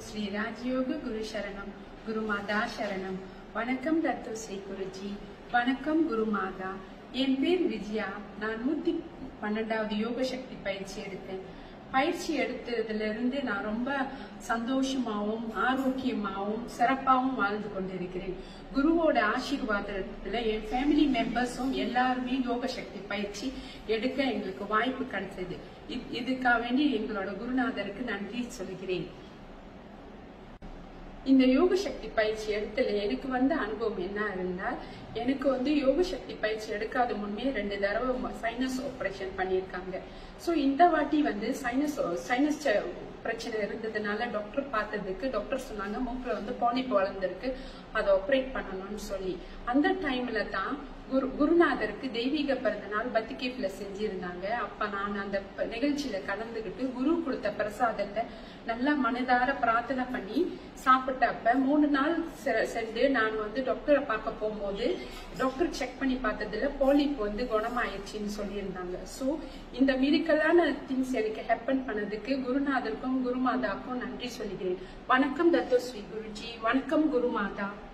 ஸ்ரீ ராஜயோக குரு சரணம் குரு மாதா சரணம் வணக்கம் தத்து ஸ்ரீ குருஜி வணக்கம் குரு மாதா என் பேர் விஜயா நான் நூத்தி பன்னெண்டாவது யோக சக்தி பயிற்சி எடுத்தேன் பயிற்சி எடுத்ததுல இருந்து நான் ரொம்ப சந்தோஷமாவும் ஆரோக்கியமாவும் சிறப்பாகவும் வாழ்ந்து கொண்டிருக்கிறேன் குருவோட ஆசீர்வாதத்துல என் ஃபேமிலி மெம்பர்ஸும் எல்லாருமே யோக சக்தி பயிற்சி எடுக்க எங்களுக்கு வாய்ப்பு கிடைச்சது இ- இதுக்காக வேண்டி எங்களோட குருநாதருக்கு நன்றி சொல்கிறேன் இந்த யோக சக்தி பயிற்சி எடுத்துல எனக்கு வந்த அனுபவம் என்ன இருந்தால் எனக்கு வந்து யோக சக்தி பயிற்சி எடுக்காத முன்னே ரெண்டு தடவை சைனஸ் ஆபரேஷன் பண்ணியிருக்காங்க சோ இந்த வாட்டி வந்து சைனஸ் சைனஸ் பிரச்சனை இருந்ததுனால டாக்டர் பார்த்ததுக்கு டாக்டர் சொன்னாங்க மூக்குல வந்து பாலிப் வளர்ந்துருக்கு அதை ஆப்ரேட் பண்ணணும்னு சொல்லி அந்த டைம்ல தான் குரு குருநாதருக்கு தெய்வீக பிறந்த நாள் பத்திகேப்ல செஞ்சிருந்தாங்க அப்ப நான் அந்த ப- நிகழ்ச்சியில கலந்துகிட்டு குரு கொடுத்த பிரசாதத்தை நல்லா மனதார பிரார்த்தனை பண்ணி சாப்பிட்டப்ப மூணு நாள் செ- சென்று நான் வந்து டாக்டரை பார்க்க போகும்போது டாக்டர் செக் பண்ணி பார்த்ததுல போலிப் வந்து குணமாயிடுச்சுன்னு சொல்லியிருந்தாங்க சோ இந்த மிரிக்கலான திங்ஸ் எனக்கு ஹெப்பன் பண்ணதுக்கு குருநாதருக்கும் குருமாதாவுக்கும் நன்றி சொல்கிறேன் வணக்கம் தத்தோ ஸ்ரீ குருஜி வணக்கம் குருமாதா